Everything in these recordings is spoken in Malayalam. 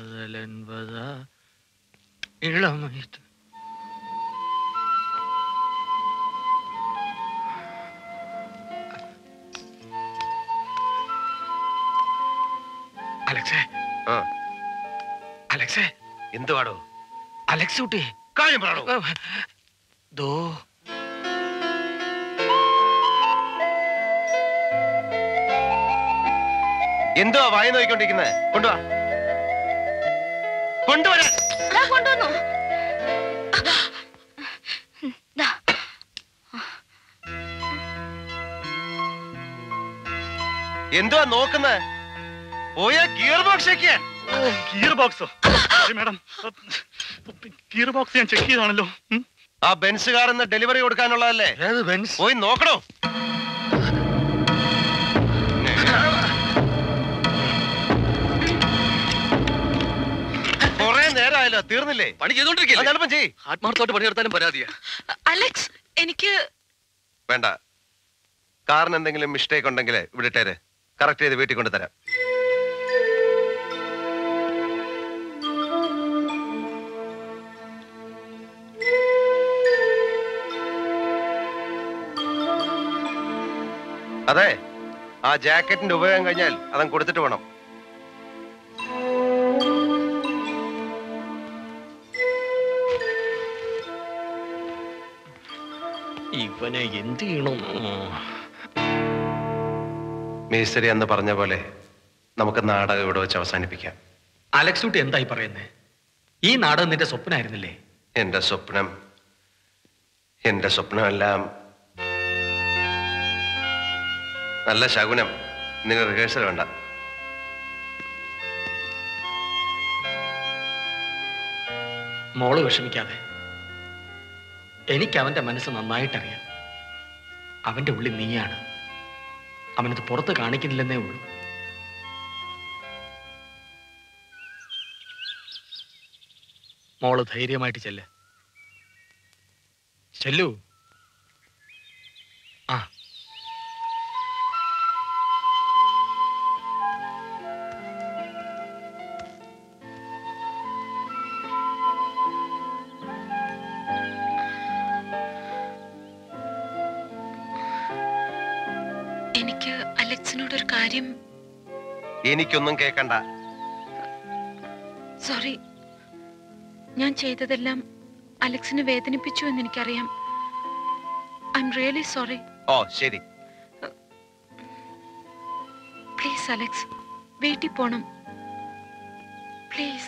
காதல் என்பதா இளமை അലക്സേ ആ അലക്സേ എന്തുവാടോ അലക്സ് കുട്ടി കാര്യം പറയണോ ദോ എന്തുവാ വായ നോക്കിക്കൊണ്ടിരിക്കുന്നത് കൊണ്ടുവാ കൊണ്ടുവരാ ദാ കൊണ്ടുവന്നു ദാ. എന്തുവാ നോക്കുന്നത് പോയാ ഗിയർ ബോക്സ് ഒക്കെ ഗിയർ ബോക്സോ മാഡം ഗിയർ ബോക്സ് ഞാൻ ചെക്ക് ചെയ്താണല്ലോ ഉം. ആ ബെൻസ് കാർ എന്ന് ഡെലിവറി കൊടുക്കാനുള്ളതല്ലേ ഏത് ബെൻസ് പോയി നോക്കണോ കൊറേ നേരമായല്ലോ തീർന്നില്ലേ പണി ആ, ചെയ്തോണ്ടിരിക്കില്ല എളുപ്പം ചെയ് ആത്മാർത്ഥമായിട്ട് പണിയെടുത്താലും പരാതിയാ അലക്സ് എനിക്ക് വേണ്ട കാറിന് എന്തെങ്കിലും മിസ്റ്റേക്ക് ഉണ്ടെങ്കിൽ ഇവിടെ ഇട്ടേര് കറക്റ്റ് ചെയ്ത് വീട്ടിൽ കൊണ്ടുതരാം അതെ ആ ജാക്കറ്റിന്റെ ഉപയോഗം കഴിഞ്ഞാൽ അതങ്ങ് കൊടുത്തിട്ട് പോണം ഇവനെ എന്ത് ചെയ്യണം മേസ്ത്രി എന്ന് പറഞ്ഞ പോലെ നമുക്ക് നാടകം ഇവിടെ വെച്ച് അവസാനിപ്പിക്കാം അലക്സ് കുട്ടി എന്തായി പറയുന്നേ ഈ നാടകം നിന്റെ സ്വപ്നമായിരുന്നില്ലേ എന്റെ സ്വപ്നം എന്റെ സ്വപ്നമെല്ലാം നല്ല ശകുനം നിന്റെ റിഹേഴ്സൽ വേണ്ട മോള് വിഷമിക്കാതെ എനിക്ക് അവന്റെ മനസ്സ് നന്നായിട്ടറിയാം അവന്റെ ഉള്ളിൽ നീയാണ് അവനത് പുറത്ത് കാണിക്കുന്നില്ലെന്നേ ഉള്ളൂ മോള് ധൈര്യമായിട്ട് ചെല്ല് ചെല്ലു ആ എനിക്ക് അലക്സിനോട് ഒരു കാര്യം എനിക്കൊന്നും കേക്കണ്ട സോറി ഞാൻ ചെയ്തതെല്ലാം അലക്സിനെ വേദനിപ്പിച്ചു എന്ന് എനിക്കറിയാം ഐ എം റിയലി സോറി ഓ ശരി പ്ലീസ് അലക്സ് വീട്ടിൽ പോണം പ്ലീസ്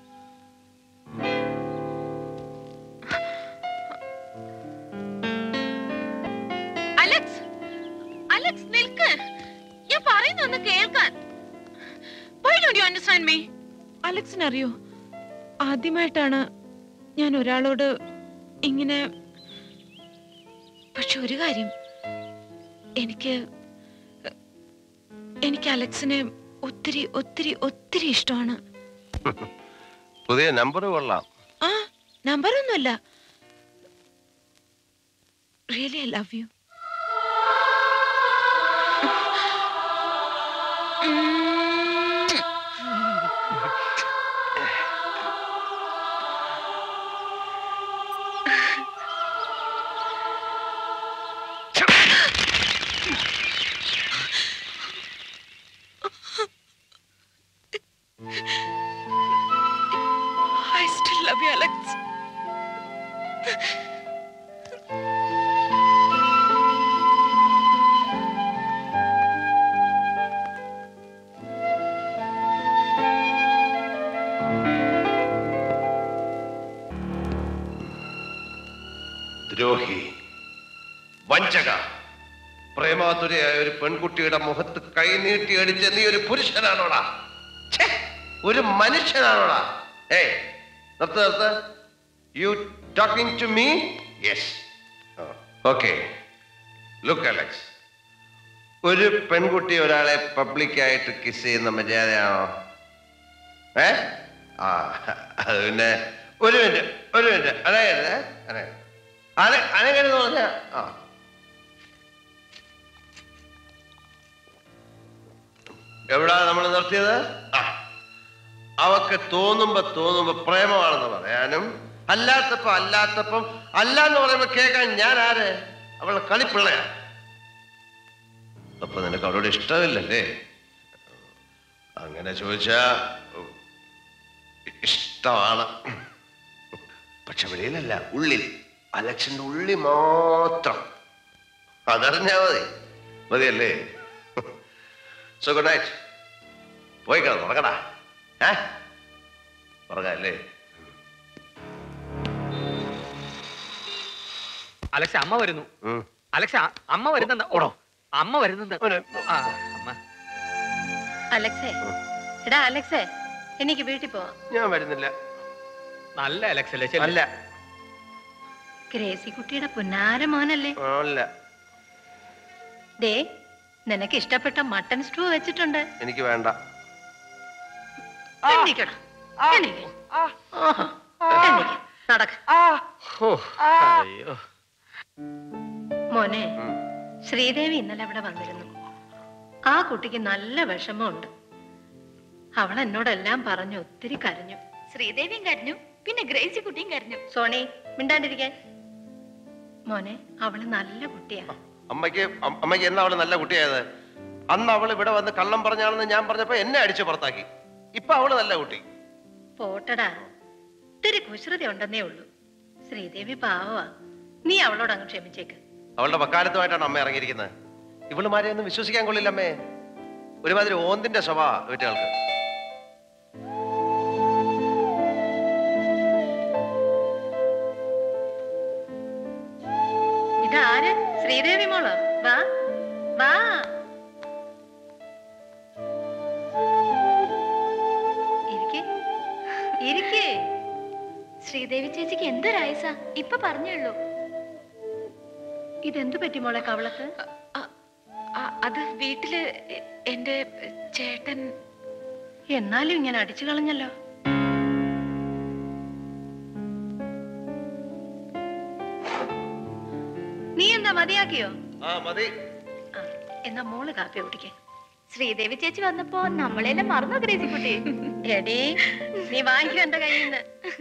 അലക്സ് അലക്സ് നിൽക്ക് ഞാൻ പറയുന്നൊന്ന് കേൾക്കാൻ Why don't you understand me? അലക്സിന് അറിയോ ആദ്യമായിട്ടാണ് ഞാൻ ഒരാളോട് ഇങ്ങനെ പക്ഷെ ഒരു കാര്യം എനിക്ക് എനിക്ക് അലക്സിനെ ഒത്തിരി ഒത്തിരി ഒത്തിരി ഇഷ്ടമാണ് പുതിയ നമ്പർ കൊള്ളാം ആ നമ്പർ ഒന്നുമല്ല really I love you I still love you, Alex. ദ്രോഹി വഞ്ചക പ്രേമാതുരയായ ഒരു പെൺകുട്ടിയുടെ മുഖത്ത് കൈനീട്ടി അടിച്ച നീ ഒരു പുരുഷനാണോടാ ഛേ, ഒരു മനുഷ്യനാണോടാ ഏ നിർത്ത് നിർത്ത് you talking to me yes okay look Alex ഒരു പെൺകുട്ടി ഒരാളെ പബ്ലിക്കായിട്ട് കിസ് ചെയ്യുന്ന മര്യാദയാണോ ഏ ആ അത് പിന്നെ ഒരു മിനിറ്റ് ഒരു മിനിറ്റ് അതായത് അതെ അന അനങ്ങനെന്ന് പറഞ്ഞ ആ എവിടാ നമ്മൾ നിർത്തിയത് ആ അവക്ക് തോന്നുമ്പോ തോന്നുമ്പോ പ്രേമമാണെന്ന് പറയാനും അല്ലാത്തപ്പോ അല്ലാത്തപ്പം അല്ല എന്ന് പറയുമ്പോ കേൾക്കാൻ ഞാൻ ആര് അവളെ കളിപ്പിള്ളയാ അപ്പൊ നിനക്ക് അവളോട് ഇഷ്ടമില്ലല്ലേ അങ്ങനെ ചോദിച്ചാ ഉം, ഇഷ്ടമാണ് പക്ഷെ വെളിയിലല്ല ഉള്ളിൽ അലക്ഷന്റെ ഉള്ളിൽ മാത്രം അതറിഞ്ഞാ മതി മതിയല്ലേ സോ ഗുഡ് നൈറ്റ് പോയി കിടന്നു ഉറങ്ങടാ ഏ ഉറങ്ങാല്ലേ അലക്സ അമ്മ വരുന്നു ഉം. അലക്സ അമ്മ വരുന്നുണ്ട് ഓടോ അമ്മ വരുന്നുണ്ട് അവനെ, ആ അമ്മ അലക്സേ എടാ അലക്സേ എനിക്ക് വീട്ടിൽ പോവാം ഞാൻ വരുന്നില്ല നല്ല അലക്സ അല്ലേ ചെല്ല്. അല്ല ഗ്രേസി കുട്ടിയുടെ പുന്നാര മോനല്ലേ അല്ല ദേ നിനക്ക് ഇഷ്ടപ്പെട്ട മട്ടൺ സ്റ്റൂ വെച്ചിട്ടുണ്ട് എനിക്ക് വേണ്ട എണീക്കടാ, എണീക്ക്. ഓഹോ, എണീക്ക്. നടക്ക് ഹോ, അയ്യോ മോനെ ഉം. ശ്രീദേവി ഇന്നലെ അവിടെ വന്നിരുന്നു ആ കുട്ടിക്ക് നല്ല വിഷമമുണ്ട് അവൾ എന്നോടെല്ലാം പറഞ്ഞു ഒത്തിരി കരഞ്ഞു ശ്രീദേവിയും കരഞ്ഞു പിന്നെ ഗ്രേസി കുട്ടിയും കരഞ്ഞു സോണി മിണ്ടാണ്ടിരിക്കാൻ മോനെ അവള് നല്ല കുട്ടിയാ അമ്മയ്ക്ക് അം- അമ്മയ്ക്ക് എന്നാ അവള് നല്ല കുട്ടിയായത് അന്ന് അവൾ ഇവിടെ വന്ന് കള്ളം പറഞ്ഞാണെന്ന് ഞാൻ പറഞ്ഞപ്പോ എന്നെ അടിച്ചു പുറത്താക്കി ഇപ്പൊ അവള് നല്ല കുട്ടി പോട്ടടാ ഇത്തിരി കുശ്രുതി ഉണ്ടെന്നേ ഉള്ളൂ ശ്രീദേവി പാവമാ നീ അവളോട് അങ്ങ് ക്ഷമിച്ചേക്ക് അവളുടെ വക്കാലത്തുമായിട്ടാണ് അമ്മ ഇറങ്ങിയിരിക്കുന്നത് ഇവളുമാരെ ഒന്നും വിശ്വസിക്കാൻ കൊള്ളില്ല അമ്മേ ഒരുമാതിരി ഓന്തിന്റെ സ്വഭാവ വീട്ടുകൾക്ക് ഇതാര് ശ്രീദേവി മോളോ വാ വാ ഇരിക്കേ ഇരിക്കേ ശ്രീദേവി ചേച്ചിക്ക് എന്തൊരായസ ഇപ്പൊ പറഞ്ഞുള്ളൂ ഇതെന്തു പറ്റി മോളെ കവളത്ത് അത് വീട്ടില് എ- എന്റെ ചേട്ടൻ എന്നാലും ഇങ്ങനെ അടിച്ചു കളഞ്ഞല്ലോ നീ എന്താ മതിയാക്കിയോ ആ മതി ആ, എന്നാ മോള് കാപ്പി കുടിക്കേ ശ്രീദേവി ചേച്ചി വന്നപ്പോ നമ്മളെല്ലാം മറന്നു ഗ്രേസി കുട്ടി എടീ നീ വാങ്ങിക്കോ എന്റെ കയ്യിൽ നിന്ന്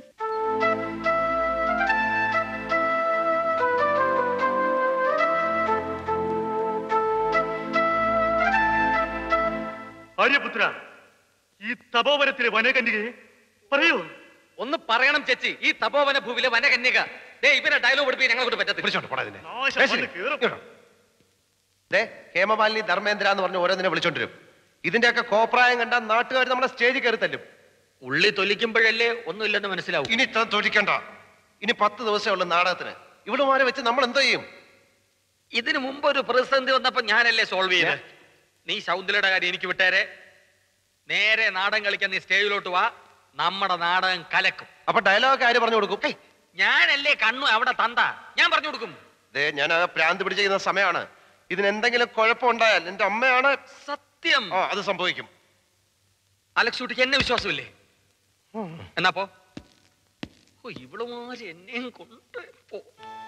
ആര്യപുത്ര ഈ തപോവനത്തിലെ വനകന്യകയെ പറയൂ ഒന്ന് പറയണം ചേച്ചി ഈ തപോവന ഭൂവിലെ വനകന്യക ദേ ഇവനെ ഡയലോഗ് പഠിപ്പിക്കാൻ ഞങ്ങളെ കൊണ്ട് പറ്റത്തില്ല വിളിച്ചോണ്ട് പോടാ ഇതിനെ. നാശം ഏ, ശരി. വന്ന് കേറും. ഇങ്ങോട്ട്. ദേ ഹേമമാലിനി ധർമ്മേന്ദ്ര എന്ന് പറഞ്ഞ് ഓരോന്നിനെ വിളിച്ചോണ്ടിരും ഇതിന്റെയൊക്കെ കോപ്രായം കണ്ടാൽ നാട്ടുകാർ നമ്മളെ സ്റ്റേജിൽ കയറി തല്ലും ഉള്ളി തൊലിക്കുമ്പോഴല്ലേ ഒന്നുമില്ലെന്ന് മനസ്സിലാവും ഇനി ഇത്ര തൊഴിക്കണ്ട ഇനി പത്ത് ദിവസമേ ഉള്ളൂ നാടകത്തിന് ഇവിടുമാരെ വെച്ച് നമ്മൾ എന്തോ ചെയ്യും ഇതിനു മുമ്പ് ഒരു പ്രതിസന്ധി വന്നപ്പോ ഞാനല്ലേ സോൾവ് ചെയ്ത് നീ ശൗന്ദര്യയുടെ കാര്യം എനിക്ക് വിട്ടേരെ നേരെ നാടകം കളിക്കാൻ നീ സ്റ്റേജിലോട്ട് വാ നമ്മുടെ നാടകം കലക്കും അപ്പൊ ഡയലോഗ് ആര് പറഞ്ഞു കൊടുക്കും ഏയ്, ഞാനല്ലേ കണ്ണു അവിടെ തന്ത ഞാൻ പറഞ്ഞു കൊടുക്കും ദേ ഞാൻ ആ പ്രാന്ത് പിടിച്ചിരിക്കുന്ന സമയമാണ് ഇതിന് എന്തെങ്കിലും കുഴപ്പമുണ്ടായാൽ എന്റെ അമ്മയാണ് സത്യം ആ അത് സംഭവിക്കും അലക്സ് കുട്ടിക്ക് എന്നെ വിശ്വാസമില്ലേ എന്നാ പോ ഓ ഇവളുമാര് എന്നെയും കൊണ്ട് പോ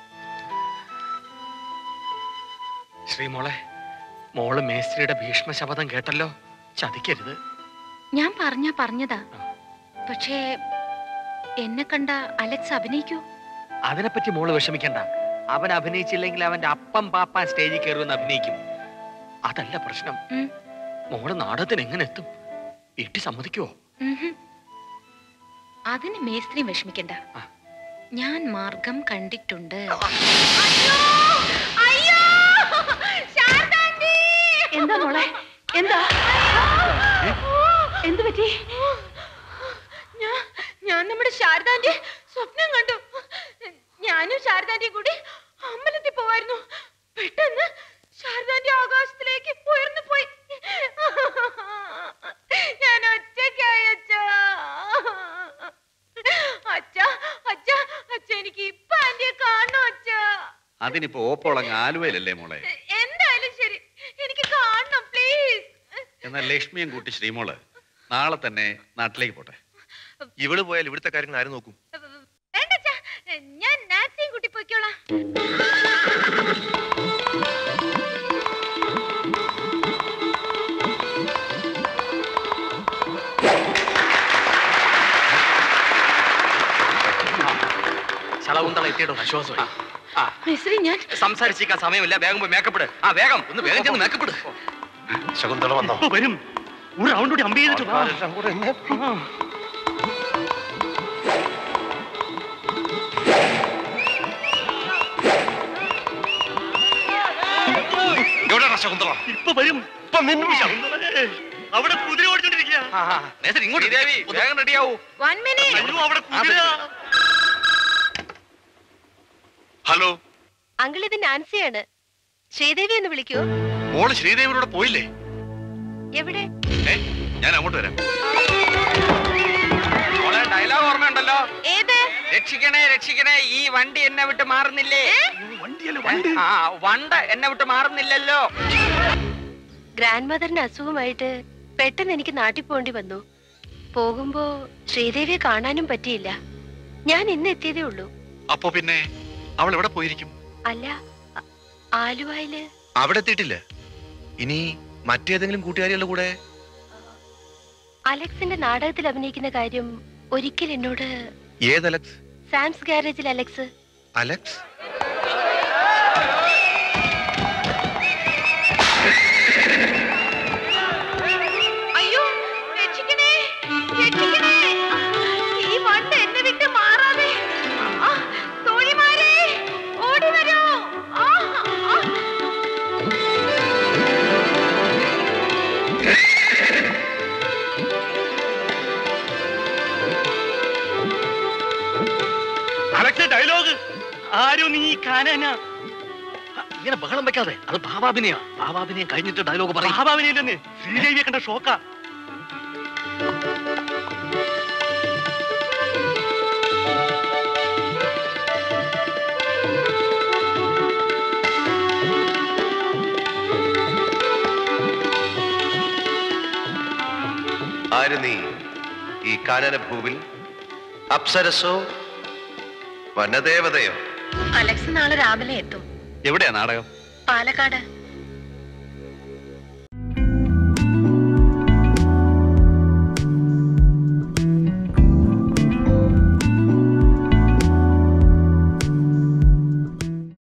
ശ്രീമോളെ മോള് മേസ്ത്രിയുടെ ഭീഷ്മ ശപഥം കേട്ടല്ലോ ചതിക്കരുത് ഞാൻ പറഞ്ഞ പറഞ്ഞതാ പക്ഷേ എന്നെ കണ്ട അലക്സ് അഭിനയിക്കൂ അതിനെപ്പറ്റി മോള് വിഷമിക്കണ്ട അവൻ അഭിനയിച്ചില്ലെങ്കിൽ അവന്റെ അപ്പം പാപ്പാൻ സ്റ്റേജിൽ കയറുമെന്ന് അഭിനയിക്കും അതല്ല പ്രശ്നം ഉം. മോള് നാടകത്തിന് എങ്ങനെ എത്തും വീട്ടിൽ സമ്മതിക്കുവോ ഉംഹും. അതിന് മേസ്ത്രി വിഷമിക്കണ്ട ആ. ഞാൻ മാർഗം കണ്ടിട്ടുണ്ട് എന്താ മോളെ എന്താ എന്തു പറ്റി ഞാൻ നമ്മുടെ ശാരദാന്റെ സ്വപ്നം കണ്ടു ഞാനും ശാരദാന്റെയും കൂടി അമ്പലത്തിൽ പോവായിരുന്നു പെട്ടെന്ന് ശാരദാന്റെ ആകാശത്തിലേക്ക് ഉയർന്നു പോയി ഞാൻ ഒറ്റയ്ക്കായി അച്ഛാ അച്ഛാ അച്ഛാ അച്ഛ എനിക്ക് ഇപ്പൊ ആന്റിയെ കാണണം അച്ഛാ അതിനിപ്പോ ഓപ്പോളങ്ങ് ആലുവയിലല്ലേ മോളെ എന്തായാലും ശരി എനിക്ക് കാണണം പ്ലീസ് എന്നാൽ ലക്ഷ്മിയും കൂട്ടി ശ്രീമോള് നാളെ തന്നെ നാട്ടിലേക്ക് പോട്ടെ ഇവള് പോയാൽ ഇവിടുത്തെ കാര്യങ്ങൾ ആര് നോക്കും വേണ്ട അച്ഛാ ഞാൻ നാൻസിയും കൂട്ടി പോയിക്കോളാം ശകുന്തള എത്തിയിട്ടോ ആശ്വാസമായി ആ മിസ്രി ഞാൻ സംസാരിച്ചിരിക്കാൻ സമയമില്ല വേഗം പോയി മേക്കപ്പെട് ആ വേഗം ഒന്ന് വേഗം ചെന്ന് മേക്കപ്പെട് ശകുന്തള വന്നോ ഇപ്പൊ വരും ഒരു റൗണ്ട് കൂടി അമ്പ് ചെയ്തിട്ട് വാ ആൾക്കാരെല്ലാം കൂടെ എന്നെ എവിടെയാ ശകുന്തള ഇപ്പൊ വരും ഇപ്പൊ നിന്നും ശകുന്തളേ, അവിടെ കുതിര ഓടിച്ചോണ്ടിരിക്കുക ആ, ആ. നേസരി ഇങ്ങോട്ട് ശ്രീദേവി വേഗം റെഡിയാവൂ വൺ മിനിറ്റ് അയ്യോ അവിടെ കുതിര ഹലോ അങ്കിൾ ഇത് നാൻസിയാണ് ശ്രീദേവി എന്ന് വിളിക്കൂ മോള് ശ്രീദേവിയോടെ പോയില്ലേ എവിടെ ഏ ഞാൻ അങ്ങോട്ട് വരാം മോളെ ഡയലോഗ് ഓർമ്മയുണ്ടല്ലോ ഏത് രക്ഷിക്കണേ രക്ഷിക്കണേ ഈ വണ്ടി എന്നെ വിട്ട് മാറുന്നില്ലേ വണ്ടിയല്ലേ വണ്ടി ആ വണ്ട എന്നെ വിട്ട് മാറുന്നില്ലല്ലോ ഗ്രാൻഡ് മദറിന് അസുഖമായിട്ട് പെട്ടെന്ന് എനിക്ക് നാട്ടിൽ പോകേണ്ടി വന്നു പോകുമ്പോ ശ്രീദേവിയെ കാണാനും പറ്റിയില്ല ഞാൻ ഇന്ന് എത്തിയതേ ഉള്ളൂ അപ്പോ പിന്നെ അവൾ എവിടെ പോയിരിക്കും അല്ല അ- ആലുവായില് അവിടെ എത്തിയിട്ടില്ല ഇനി മറ്റേതെങ്കിലും കൂട്ടുകാരികളുടെ കൂടെ അലക്സിന്റെ നാടകത്തിൽ അഭിനയിക്കുന്ന കാര്യം ഒരിക്കൽ എന്നോട് ഏത് അലക്സ് സാംസ് ഗാരേജിൽ അലക്സ് അലക്സ് അയ്യോ രക്ഷിക്കണേ രക്ഷിക്കണേ ഈ വണ്ട് എന്നെ വിട്ട് മാറാതെ ആ, തോഴിമാരേ ഓടി വരൂ ആ, ആ. അലക്സ് ഡയലോഗ് ആരും നീ കാനാന ഇങ്ങനെ ബഹളം വെക്കാതെ അത് ഭാവാഭിനയ ഭാവാഭിനയം കഴിഞ്ഞിട്ട് ഡയലോഗ് പറയും മഹാഭാവനയില്ലെന്ന് ശ്രീദേവിയെ കണ്ട ഷോക്കാ ആര് നീ ഈ കാനന ഭൂവിൽ അപ്സരസോ വനദേവതയോ അലക്സ് നാളെ രാവിലെ എത്തും എവിടെയാ നാടകം പാലക്കാട്